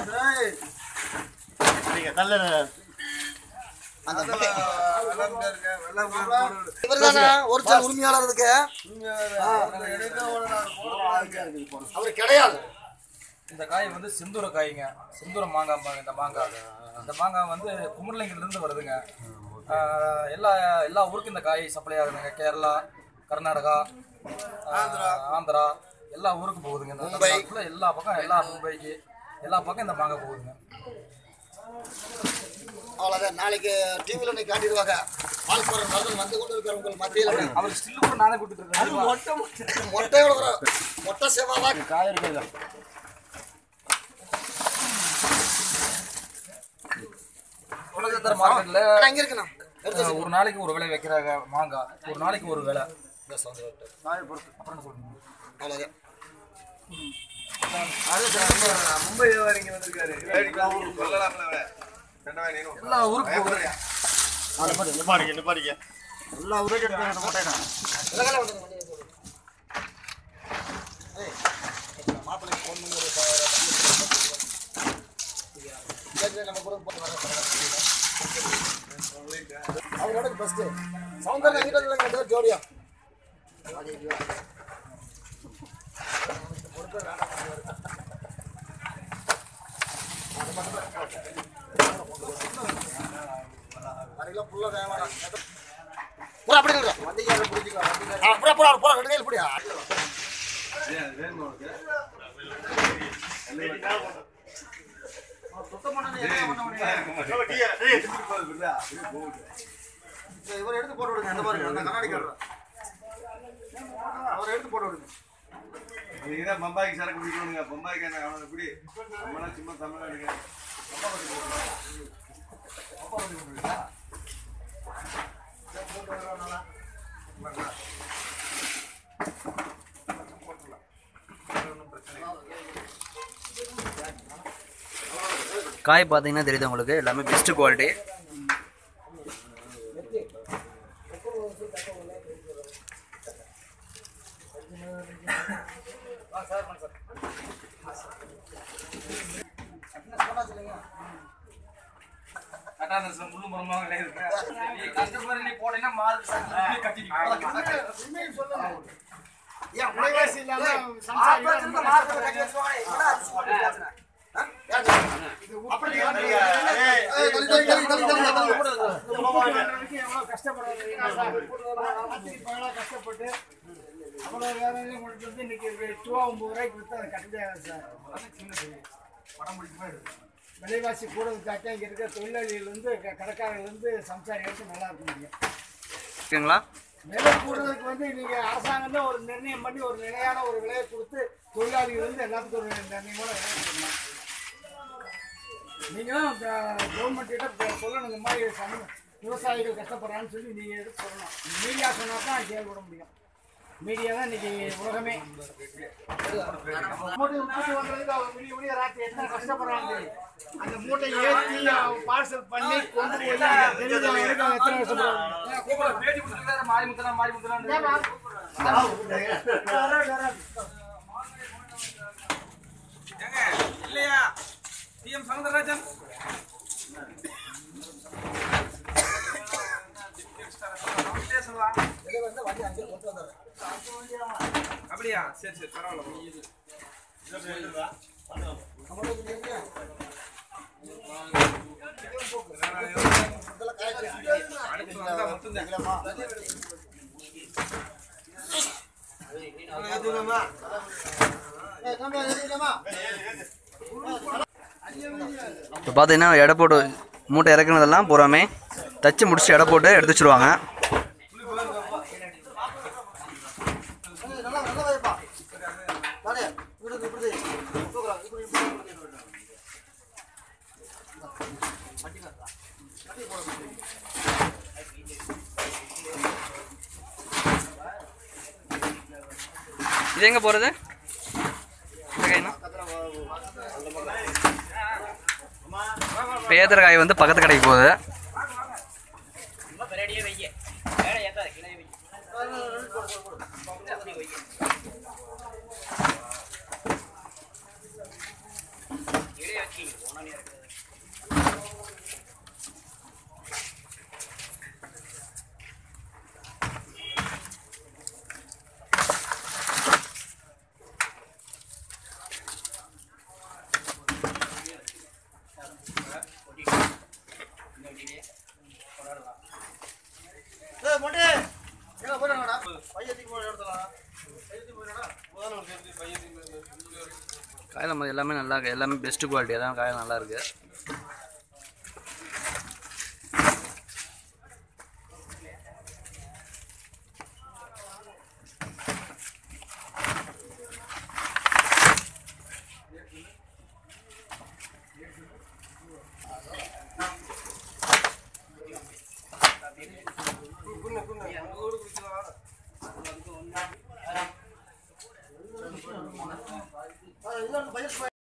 இவர்தானே original உரிமையாளர் இதுக்கு அவர் கிடையாது இந்த காய் வந்து செந்தூர காய்ங்க செந்தூர மாங்காய் பாங்க இந்த மாங்காய் இந்த மாங்காய் வந்து குமரலிங்கத்துலேருந்து வருதுங்க ஆஹ் எல்லா எல்லா ஊருக்கும் இந்த காய் சப்ளை ஆகுதுங்க கேரளா கர்நாடகா ஆஹ் ஆந்திரா எல்லா ஊருக்கும் போகுதுங்க இந்த தமிழ்நாட்டுல எல்லா பக்கம் எல்லா மும்பைக்கு எல்லா பக்கம் இந்த மாங்காய் போகுதுங்க அவ்வளவுதான் நாளைக்கு டிவில நீ காட்டிடுவாங்க பால் போற மருந்து வந்து கொண்டு இருக்கிற உங்கள் மத்தியில் அவர் ஸ்டில்லு கூட நானே கொடுத்துட்டு இருக்கேன் மொட்டை மொட்டையோட வர மொட்டை சேவாதான் காய் இருக்குல்ல உலகத்தர மார்க்கெட்ல இங்க இருக்குண்ணா அஹ் ஒரு நாளைக்கு ஒரு விலை வைக்கிறாங்க மாங்காய் ஒரு நாளைக்கு ஒரு விலை அப்புறம் என்ன சொல்றீங்க அவ்வளவுதான் மும்பை வியாபாரிங்க வந்திருக்காரு எல்லா ஊருக்கு போகுது இதெல்லாம் வந்து வண்டியை போடு. ஏய், மாப்பிள்ளைக்கு phone பண்ணி ஒரு ப- சரி, சரி, நம்ம கூட போட்டு வர்றோம். அவரோட first. சௌந்தர்யா எங்கிட்ட வந்து இல்லைங்க, ஏதோ ஜோடியா அரைக்கிலோ புல்ல வேணாம். புறா அப்படி இல்ல. ஆ, புறா, புறா, புறா, ரெண்டு கையில புடியா. சரி, இவரை எடுத்து போட்டு விடுங்க அந்த பாருங்க அந்த கண்ணாடிக்காரர் அவரை எடுத்து போட்டு விடுங்க நீங்கதான் பம்பாய்க்கு சரக்கு பிடிக்கணுங்க பம்பாய்க்கு என்ன அவனை எப்படி நம்மளாம் சும்மா தமிழ்நாடுங்க காய் பார்த்தீங்கன்னா தெரியுது உங்களுக்கு எல்லாமே பெஸ்ட் குவாலிட்டி கட்டாந்தரசம் முள்ளு மரமாக இருக்கு நீ கஷ்டப்பட்டு நீ போட்டீங்கன்னா மார்க் கட்டிட்டு உண்மையை சொல்லுங்க ஏன் விலைவாசி இல்லாம சம்சாரிகள் ரொம்ப கஷ்டப்பட்டு கட்டி வச்சுருவாங்க. என்னடா அது சொல்றீங்க? ஆ? யார் சொல்றீங்க? அப்படி ஏய், ஏய், தள்ளி, தள்ளி, தள்ளி, தள்ளி, தள்ளி, தள்ளி. எவ்வளவு கஷ்டப்படுறாங்க சார் ராத்திரி பகலா கஷ்டப்பட்டு அவ்வளவு வேலையிலையும் கொண்டு வந்து இன்னைக்கு எட்டு ரூபா ஒன்பது ரூபாய்க்கு வித்து அதை கட்ட முடியாது சார் படம் பிடிக்குமா எடுத்து விலைவாசி கூட வித்தாக்கா இங்க இருக்கிற தொழிலாளிகள் வந்து க- கடைக்காரர்கள் வந்து சம்சாரிகளுக்கு நல்லா இருக்க முடியும் ஓகேங்களா விலை கூடுறதுக்கு வந்து நீங்க அரசாங்கம் தான் ஒரு நிர்ணயம் பண்ணி ஒரு நிலையான ஒரு விலையை கொடுத்து தொழிலாளிகள் வந்து எல்லாத்துக்கும் ஒரு நிர்ணயமான விலை கொடுக்கணும் நீங்களும் கவர்மெண்ட் கிட்ட இப்ப சொல்லணும் இந்த மாதிரி சம- விவசாயிகள் கஷ்டப்படுறான்னு சொல்லி நீங்க எடுத்து சொல்லணும் மீடியா சொன்னா தான் செயல்பட முடியும் மீடியா தான் இன்னைக்கு உலகமே மூட்டை உற்பத்தி பண்றதுக்கு அவங்க விடிய விடிய ராத்திரி எத்தனை கஷ்டப்படுறாங்க அந்த மூட்டை ஏற்றி பார்சல் பண்ணி கொண்டு போய் தெரியுது அவங்களுக்கு அவங்க எத்தனை கஷ்டப்படுறாங்க கூப்பிட பேட்டி கொடுத்துருக்காரு மாறி முத்தனா மாறி முத்தனா இல்லையா பிஎம் சவுந்தரராஜன் அப்படியா சரி சரி பரவாயில்ல அடுத்து வந்தா மட்டும்தான் இப்போ பார்த்தீங்கன்னா எடை போட்டு மூட்டை இறக்குனதெல்லாம் பூராமே தச்சு முடிச்சு எடை போட்டு எடுத்து வச்சுருவாங்க நல்லா நல்லா வைப்பா தானே இப்படி இப்படி தூக்குறா இப்படி இப்படி இது எங்கே போகிறது இந்த காய்னா பேதர் காய் வந்து பக்கத்து கடைக்கு போகுது ஏய் மொட்டே எங்க போறானடா பையத்துக்கு போற இடத்துல பையத்துக்கு போறடா காயில் நம்ம எல்லாமே நல்லா இருக்கு எல்லாமே பெஸ்ட் குவாலிட்டியாக தான் காய் நல்லா இருக்குது